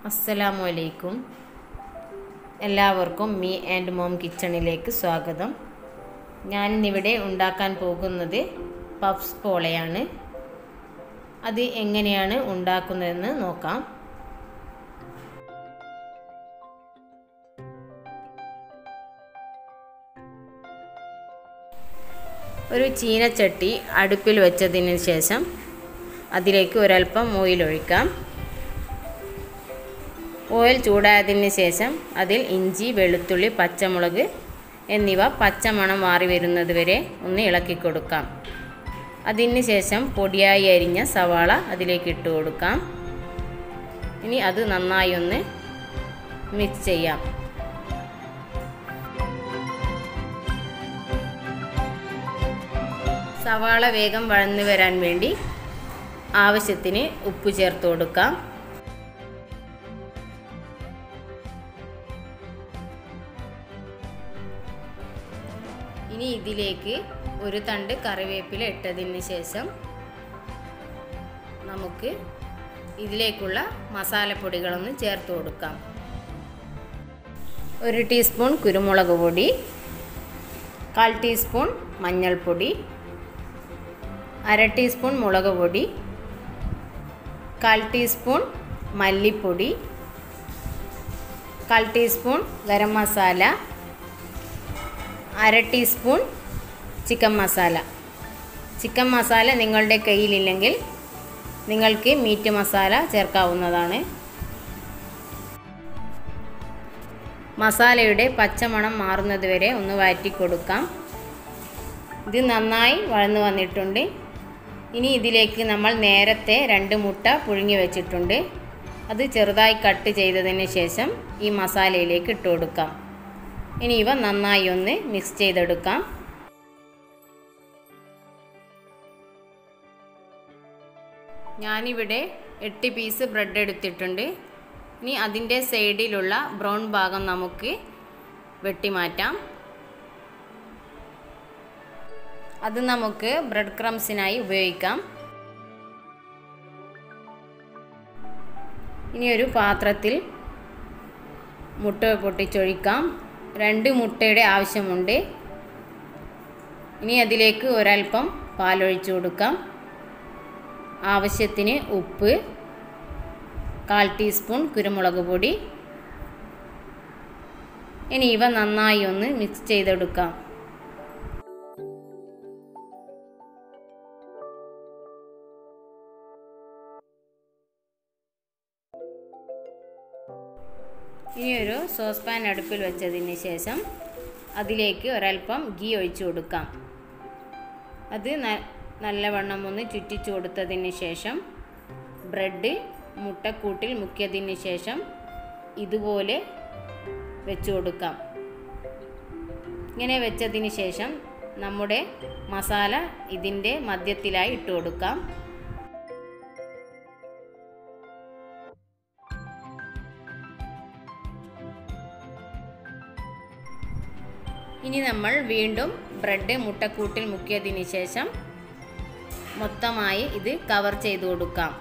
അസ്സലാമു അലൈക്കും എല്ലാവർക്കും മീ ആൻഡ് മോം കിച്ചണിലേക്ക് സ്വാഗതം ഞാനിന്നിവിടെ ഉണ്ടാക്കാൻ പോകുന്നത് പഫ്സ് പോളയാണ് അത് എങ്ങനെയാണ് ഉണ്ടാക്കുന്നതെന്ന് നോക്കാം ഒരു ചീനച്ചട്ടി അടുപ്പിൽ വെച്ചതിന് ശേഷം അതിലേക്ക് ഒരൽപ്പം ഓയിൽ ഒഴിക്കാം ഓയിൽ ചൂടായതിന് ശേഷം അതിൽ ഇഞ്ചി വെളുത്തുള്ളി പച്ചമുളക് എന്നിവ പച്ചമണം മാറി വരുന്നത് വരെ ഒന്ന് ഇളക്കി കൊടുക്കാം അതിന് ശേഷം പൊടിയായി അരിഞ്ഞ സവാള അതിലേക്ക് ഇട്ട് കൊടുക്കാം ഇനി അത് നന്നായി ഒന്ന് മിക്സ് ചെയ്യാം സവാള വേഗം വഴന്നു വരാൻ വേണ്ടി ആവശ്യത്തിന് ഉപ്പ് ചേർത്ത് കൊടുക്കാം ഇനി ഇതിലേക്ക് ഒരു തണ്ട് കറിവേപ്പില ഇട്ടതിന് ശേഷം നമുക്ക് ഇതിലേക്കുള്ള മസാലപ്പൊടികളൊന്ന് ചേർത്ത് കൊടുക്കാം ഒരു ടീസ്പൂൺ കുരുമുളക് പൊടി കാൽ ടീസ്പൂൺ മഞ്ഞൾപ്പൊടി അര ടീസ്പൂൺ മുളക് പൊടി കാൽ ടീസ്പൂൺ മല്ലിപ്പൊടി കാൽ ടീസ്പൂൺ ഗരം മസാല അര teaspoon chicken masala chicken masala നിങ്ങളുടെ കയ്യിലില്ലെങ്കിൽ നിങ്ങൾക്ക് മീറ്റ് മസാല ചേർക്കാവുന്നതാണ് മസാലയുടെ പച്ചമണം മാറുന്നത് വരെ ഒന്ന് വഴറ്റി കൊടുക്കാം ഇത് നന്നായി വഴന്നു വന്നിട്ടുണ്ട് ഇനി ഇതിലേക്ക് നമ്മൾ നേരത്തെ രണ്ട് മുട്ട പുഴുങ്ങി വെച്ചിട്ടുണ്ട് അത് ചെറുതായി കട്ട് ചെയ്തതിന് ശേഷം ഈ മസാലയിലേക്ക് ഇട്ട് കൊടുക്കാം ഇനി ഇവ നന്നായി ഒന്ന് മിക്സ് ചെയ്തെടുക്കാം ഞാനിവിടെ എട്ട് പീസ് ബ്രെഡ് എടുത്തിട്ടുണ്ട് ഇനി അതിൻ്റെ സൈഡിലുള്ള ബ്രൗൺ ഭാഗം നമുക്ക് വെട്ടിമാറ്റാം അത് നമുക്ക് ബ്രെഡ് ക്രംസിനായി ഉപയോഗിക്കാം ഇനി ഒരു പാത്രത്തിൽ മുട്ട പൊട്ടിച്ചൊഴിക്കാം രണ്ട് മുട്ടയുടെ ആവശ്യമുണ്ട് ഇനി അതിലേക്ക് ഒരൽപ്പം പാലൊഴിച്ചു കൊടുക്കാം ആവശ്യത്തിന് ഉപ്പ് കാൽ ടീസ്പൂൺ കുരുമുളക് പൊടി ഇനി ഇവ നന്നായി ഒന്ന് മിക്സ് ചെയ്തെടുക്കാം ഇനി ഒരു സോസ് പാൻ അടുപ്പിൽ വെച്ചതിന് ശേഷം അതിലേക്ക് ഒരൽപ്പം ഗീ ഒഴിച്ചു കൊടുക്കാം അത് നല്ലവണ്ണം ഒന്ന് ചുറ്റിച്ചു കൊടുത്തതിന് ശേഷം ബ്രെഡ് മുട്ടക്കൂട്ടിൽ മുക്കിയതിന് ശേഷം ഇതുപോലെ വെച്ചു കൊടുക്കാം ഇങ്ങനെ വെച്ചതിന് ശേഷം നമ്മുടെ മസാല ഇതിൻ്റെ മധ്യത്തിലായി ഇട്ട് കൊടുക്കാം ഇനി നമ്മൾ വീണ്ടും ബ്രെഡ് മുട്ടക്കൂട്ടിൽ മുക്കിയതിന് ശേഷം മൊത്തമായി ഇത് കവർ ചെയ്ത് കൊടുക്കാം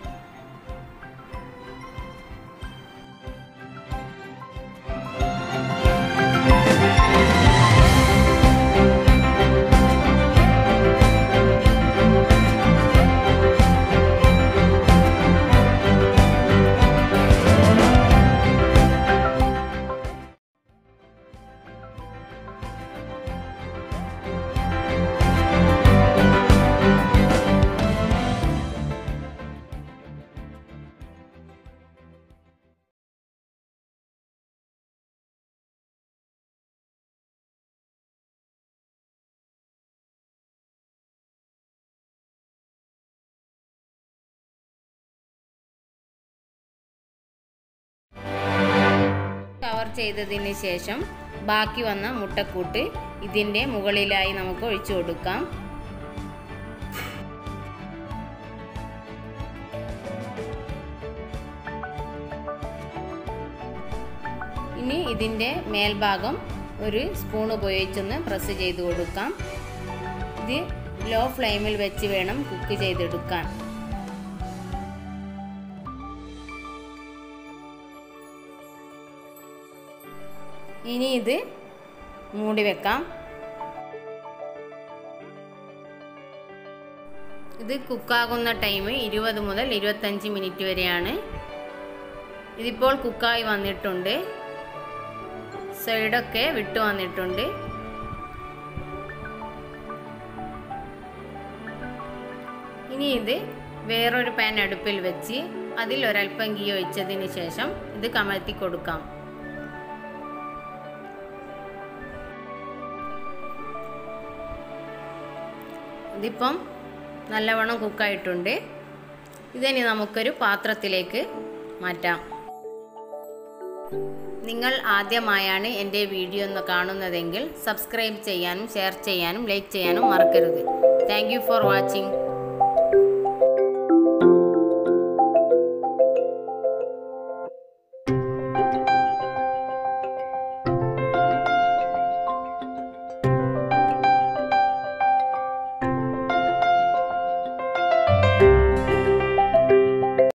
കവർ ചെയ്തതിന് ശേഷം ബാക്കി വന്ന മുട്ടക്കൂട്ട് ഇതിൻ്റെ മുകളിലായി നമുക്ക് ഒഴിച്ചു കൊടുക്കാം ഇനി ഇതിൻ്റെ മേൽഭാഗം ഒരു സ്പൂൺ ഉപയോഗിച്ചൊന്ന് പ്രസ് ചെയ്ത് കൊടുക്കാം ഇത് ലോ ഫ്ലെയിമിൽ വെച്ച് വേണം കുക്ക് ചെയ്തെടുക്കാൻ ഇനി ഇത് മൂടി വെക്കാം ഇത് കുക്കാകുന്ന ടൈം ഇരുപത് മുതൽ ഇരുപത്തഞ്ച് മിനിറ്റ് വരെയാണ് ഇതിപ്പോൾ കുക്കായി വന്നിട്ടുണ്ട് സൈഡൊക്കെ വിട്ടു വന്നിട്ടുണ്ട് ഇനി ഇത് വേറൊരു പാൻ അടുപ്പിൽ വെച്ച് അതിൽ ഒരൽപ്പം ഗീ ഒഴിച്ചതിന് ശേഷം ഇത് കമഴ്ത്തി കൊടുക്കാം ഇതിപ്പം നല്ലവണ്ണം കുക്കായിട്ടുണ്ട് ഇതിനി നമുക്കൊരു പാത്രത്തിലേക്ക് മാറ്റാം നിങ്ങൾ ആദ്യമായാണ് എൻ്റെ വീഡിയോ ഒന്ന് കാണുന്നതെങ്കിൽ സബ്സ്ക്രൈബ് ചെയ്യാനും ഷെയർ ചെയ്യാനും ലൈക്ക് ചെയ്യാനും മറക്കരുത് താങ്ക് ഫോർ വാച്ചിങ്